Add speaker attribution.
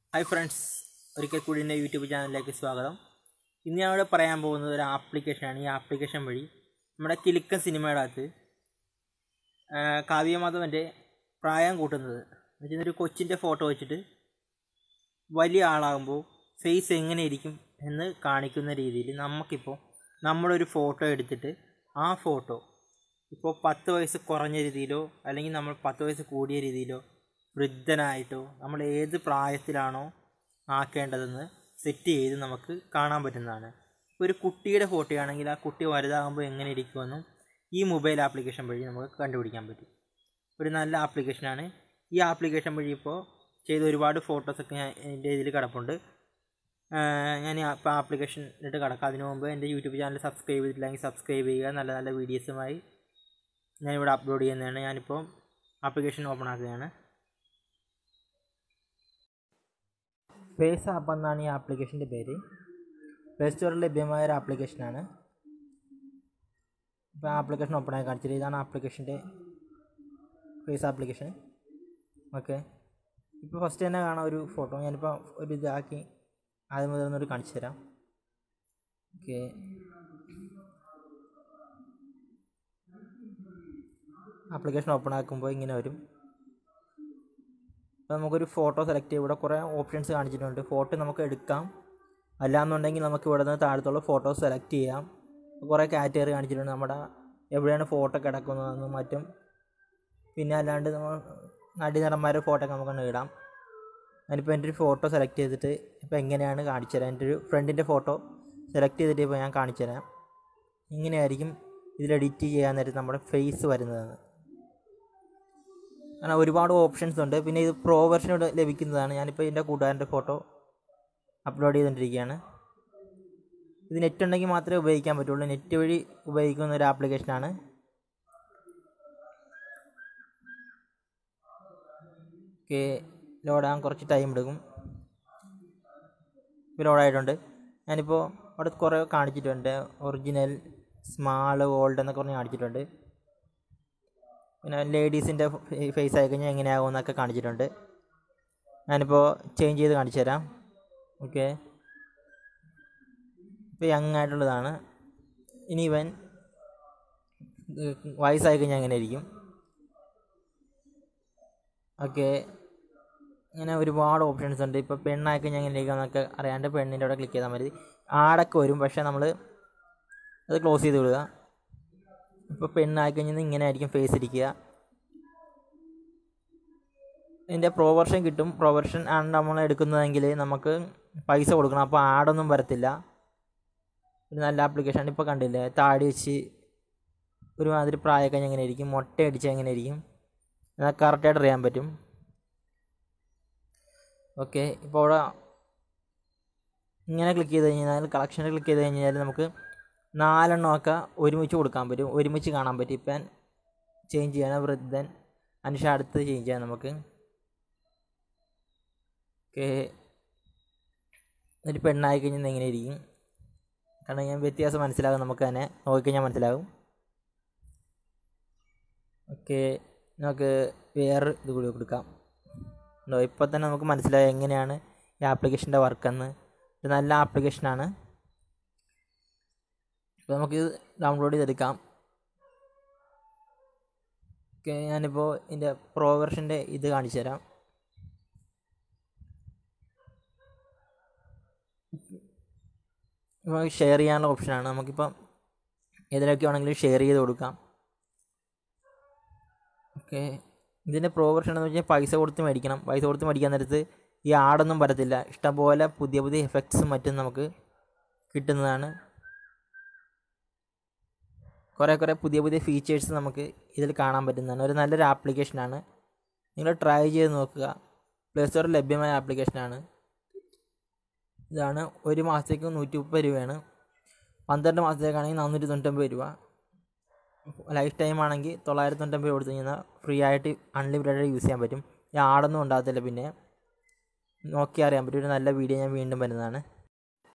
Speaker 1: hi friends ഒരിക്കൽ കൂടി എൻ്റെ യൂട്യൂബ് ചാനലിലേക്ക് സ്വാഗതം ഇന്ന് ഞാൻ ഇവിടെ പറയാൻ പോകുന്നത് ഒരു ആപ്ലിക്കേഷനാണ് ഈ ആപ്ലിക്കേഷൻ വഴി നമ്മുടെ കിലുക്കൻ സിനിമയുടെ അകത്ത് ആ, കാവ്യമാധവൻ്റെ പ്രായം കൂട്ടുന്നത് എന്നുവെച്ചാൽ ഒരു കൊച്ചിൻ്റെ ഫോട്ടോ വെച്ചിട്ട് വലിയ ആളാകുമ്പോൾ ഫേസ് എങ്ങനെ ഇരിക്കും എന്ന് കാണിക്കുന്ന രീതിയിൽ നമുക്കിപ്പോൾ നമ്മളൊരു ഫോട്ടോ എടുത്തിട്ട് ആ ഫോട്ടോ ഇപ്പോൾ പത്ത് വയസ്സ് കുറഞ്ഞ രീതിയിലോ അല്ലെങ്കിൽ നമ്മൾ പത്ത് വയസ്സ് കൂടിയ രീതിയിലോ വൃദ്ധനായിട്ടോ നമ്മൾ ഏത് പ്രായത്തിലാണോ ആക്കേണ്ടതെന്ന് സെറ്റ് ചെയ്ത് നമുക്ക് കാണാൻ പറ്റുന്നതാണ് ഇപ്പോൾ ഒരു കുട്ടിയുടെ ഫോട്ടോ ആണെങ്കിൽ ആ കുട്ടി വലുതാകുമ്പോൾ എങ്ങനെ ഇരിക്കുമെന്നും ഈ മൊബൈൽ ആപ്ലിക്കേഷൻ വഴി നമുക്ക് കണ്ടുപിടിക്കാൻ പറ്റും ഒരു നല്ല ആപ്ലിക്കേഷനാണ് ഈ ആപ്ലിക്കേഷൻ വഴി ഇപ്പോൾ ചെയ്ത ഒരുപാട് ഫോട്ടോസൊക്കെ ഞാൻ എൻ്റെ ഇതിൽ കിടപ്പുണ്ട് ആഹ് ഞാൻ ഇപ്പോൾ ആപ്ലിക്കേഷനിട്ട് കിടക്കാം അതിനു മുമ്പ് എൻ്റെ യൂട്യൂബ് ചാനൽ സബ്സ്ക്രൈബ് ചെയ്തിട്ടില്ലെങ്കിൽ സബ്സ്ക്രൈബ് ചെയ്യുക നല്ല നല്ല വീഡിയോസുമായി ഞാനിവിടെ അപ്ലോഡ് ചെയ്യുന്നതാണ് ഞാനിപ്പോൾ ആപ്ലിക്കേഷൻ ഓപ്പൺ ആക്കുകയാണ് ഫേസ് ആപ്പ് എന്നാണ് ഈ ആപ്ലിക്കേഷൻ്റെ പേര് പ്ലേ സ്റ്റോറിൽ ലഭ്യമായ ഒരു ആപ്ലിക്കേഷനാണ് ഇപ്പോൾ ആപ്ലിക്കേഷൻ ഓപ്പൺ ആയി കാണിച്ചത് ഇതാണ് ആപ്ലിക്കേഷൻ്റെ ഫേസ് ആപ്ലിക്കേഷൻ ഓക്കെ ഇപ്പോൾ ഫസ്റ്റ് തന്നെ കാണാം ഒരു ഫോട്ടോ ഞാനിപ്പോൾ ഒരു ഇതാക്കി ആദ്യം മുതൽ ഒന്നൊരു കാണിച്ചു തരാം ഓക്കെ ആപ്ലിക്കേഷൻ ഓപ്പൺ ആക്കുമ്പോൾ ഇങ്ങനെ വരും അപ്പോൾ നമുക്കൊരു ഫോട്ടോ സെലക്ട് ചെയ്യും ഇവിടെ കുറേ ഓപ്ഷൻസ് കാണിച്ചിട്ടുണ്ട് ഫോട്ടോ നമുക്ക് എടുക്കാം അല്ലാന്നുണ്ടെങ്കിൽ നമുക്ക് ഇവിടെ നിന്ന് താഴത്തുള്ള ഫോട്ടോ സെലക്ട് ചെയ്യാം കുറേ കാറ്റഗറി കാണിച്ചിട്ടുണ്ട് നമ്മുടെ എവിടെയാണ് ഫോട്ടോ കിടക്കുന്നതെന്നും മറ്റും പിന്നെ അല്ലാണ്ട് നമ്മൾ നടിനടന്മാരുടെ ഫോട്ടോ ഒക്കെ നമുക്ക് ഇടാം ഞാനിപ്പോൾ എൻ്റെ ഒരു ഫോട്ടോ സെലക്ട് ചെയ്തിട്ട് ഇപ്പോൾ എങ്ങനെയാണ് കാണിച്ചു തരാം എൻ്റെ ഒരു ഫ്രണ്ടിൻ്റെ ഫോട്ടോ സെലക്ട് ചെയ്തിട്ട് ഇപ്പോൾ ഞാൻ കാണിച്ചു തരാം ഇങ്ങനെയായിരിക്കും ഇതിൽ എഡിറ്റ് ചെയ്യാൻ നേരത്ത് നമ്മുടെ ഫേസ് വരുന്നതാണ് അങ്ങനെ ഒരുപാട് ഓപ്ഷൻസ് ഉണ്ട് പിന്നെ ഇത് പ്രോ വെർഷനോട് ലഭിക്കുന്നതാണ് ഞാനിപ്പോൾ എൻ്റെ കൂട്ടുകാരൻ്റെ ഫോട്ടോ അപ്ലോഡ് ചെയ്തുകൊണ്ടിരിക്കുകയാണ് ഇത് നെറ്റ് ഉണ്ടെങ്കിൽ മാത്രമേ ഉപയോഗിക്കാൻ പറ്റുള്ളൂ നെറ്റ് വഴി ഉപയോഗിക്കുന്ന ഒരു ആപ്ലിക്കേഷനാണ് ഓക്കെ ലോഡാകാൻ കുറച്ച് ടൈം എടുക്കും ഇപ്പോൾ ലോഡായിട്ടുണ്ട് ഞാനിപ്പോൾ അവിടെ കുറേ കാണിച്ചിട്ടുണ്ട് ഒറിജിനൽ സ്മാൾ ഗോൾഡ് എന്നൊക്കെ പറഞ്ഞ് കാണിച്ചിട്ടുണ്ട് പിന്നെ ലേഡീസിൻ്റെ ഫേസ് ആയി കഴിഞ്ഞാൽ എങ്ങനെയാകും എന്നൊക്കെ കാണിച്ചിട്ടുണ്ട് ഞാനിപ്പോൾ ചേഞ്ച് ചെയ്ത് കാണിച്ചു തരാം ഓക്കെ ഇപ്പോൾ യങ് ആയിട്ടുള്ളതാണ് ഇനി ഇവൻ വയസ്സായി കഴിഞ്ഞാൽ എങ്ങനെ ഇരിക്കും ഓക്കെ അങ്ങനെ ഒരുപാട് ഓപ്ഷൻസ് ഉണ്ട് ഇപ്പോൾ പെണ്ണായി കഴിഞ്ഞാൽ എങ്ങനെ ഇരിക്കുക എന്നൊക്കെ അറിയാണ്ട് പെണ്ണിൻ്റെ അവിടെ ക്ലിക്ക് ചെയ്താൽ മതി ആടൊക്കെ വരും പക്ഷേ നമ്മൾ അത് ക്ലോസ് ചെയ്ത് വിടുക ഇപ്പോൾ പെണ്ണായി കഴിഞ്ഞാൽ ഇങ്ങനെ ആയിരിക്കും ഫേസ് ഇരിക്കുക ഇതിൻ്റെ പ്രോ വെർഷൻ കിട്ടും പ്രോ വെർഷൻ ആണ് നമ്മൾ എടുക്കുന്നതെങ്കിൽ നമുക്ക് പൈസ കൊടുക്കണം അപ്പോൾ ആടൊന്നും വരത്തില്ല ഒരു നല്ല ആപ്ലിക്കേഷൻ ഇപ്പോൾ കണ്ടില്ലേ താടി വെച്ച് ഒരുമാതിരി പ്രായം കഴിഞ്ഞാൽ എങ്ങനെ ഇരിക്കും മുട്ട അടിച്ചാൽ എങ്ങനെ ഇരിക്കും എന്നാൽ കറക്റ്റായിട്ട് അറിയാൻ പറ്റും ഓക്കെ ഇപ്പോൾ അവിടെ ഇങ്ങനെ ക്ലിക്ക് ചെയ്ത് കഴിഞ്ഞാൽ കളക്ഷനിൽ ക്ലിക്ക് ചെയ്ത് കഴിഞ്ഞാൽ നമുക്ക് നാലെണ്ണമൊക്കെ ഒരുമിച്ച് കൊടുക്കാൻ പറ്റും ഒരുമിച്ച് കാണാൻ പറ്റും ഇപ്പം ചേഞ്ച് ചെയ്യണം വൃദ്ധൻ അതിനുശേഷം അടുത്ത് ചേഞ്ച് ചെയ്യാം നമുക്ക് ഓക്കെ ഒരു പെണ്ണായി കഴിഞ്ഞാൽ എങ്ങനെ ഇരിക്കും കാരണം ഞാൻ വ്യത്യാസം മനസ്സിലാകും നമുക്ക് തന്നെ നോക്കിക്കഴിഞ്ഞാൽ മനസ്സിലാകും ഓക്കെ നമുക്ക് വേറെ ഇത് കൂടി കൊടുക്കാം ഉണ്ടോ ഇപ്പോൾ തന്നെ നമുക്ക് മനസ്സിലായി എങ്ങനെയാണ് ഈ ആപ്ലിക്കേഷൻ്റെ വർക്കെന്ന് ഇത് നല്ല ആപ്ലിക്കേഷനാണ് അപ്പോൾ നമുക്ക് ഡൗൺലോഡ് ചെയ്തെടുക്കാം ഓക്കെ ഞാനിപ്പോൾ ഇതിൻ്റെ പ്രോ വെർഷൻ്റെ ഇത് കാണിച്ചു തരാം ഇപ്പോൾ ഷെയർ ചെയ്യാനുള്ള ഓപ്ഷനാണ് നമുക്കിപ്പം ഏതിലൊക്കെ ആണെങ്കിലും ഷെയർ ചെയ്ത് കൊടുക്കാം ഓക്കെ ഇതിൻ്റെ പ്രോ വെർഷൻ എന്ന് വെച്ചാൽ പൈസ കൊടുത്ത് മേടിക്കണം പൈസ കൊടുത്ത് മേടിക്കാൻ നേരത്ത് ഈ ആടൊന്നും വരത്തില്ല ഇഷ്ടംപോലെ പുതിയ പുതിയ എഫക്ട്സും മറ്റും നമുക്ക് കിട്ടുന്നതാണ് കുറേ കുറേ പുതിയ പുതിയ ഫീച്ചേഴ്സ് നമുക്ക് ഇതിൽ കാണാൻ പറ്റുന്നതാണ് ഒരു നല്ലൊരു ആപ്ലിക്കേഷനാണ് നിങ്ങൾ ട്രൈ ചെയ്ത് നോക്കുക പ്ലേ സ്റ്റോറിൽ ലഭ്യമായ ആപ്ലിക്കേഷനാണ് ഇതാണ് ഒരു മാസത്തേക്ക് നൂറ്റി മുപ്പത് രൂപയാണ് പന്ത്രണ്ട് മാസത്തേക്കാണെങ്കിൽ നാനൂറ്റി തൊണ്ണൂറ്റൊമ്പത് രൂപ ലൈഫ് ടൈം ആണെങ്കിൽ തൊള്ളായിരത്തി തൊണ്ണൂറ്റൊമ്പത് കൊടുത്തു കഴിഞ്ഞാൽ ഫ്രീ ആയിട്ട് അൺലിമിറ്റഡ് യൂസ് ചെയ്യാൻ പറ്റും ഈ ആടൊന്നും ഉണ്ടാകത്തില്ല പിന്നെ നോക്കി അറിയാൻ പറ്റും ഒരു നല്ല വീഡിയോ ഞാൻ വീണ്ടും വരുന്നതാണ്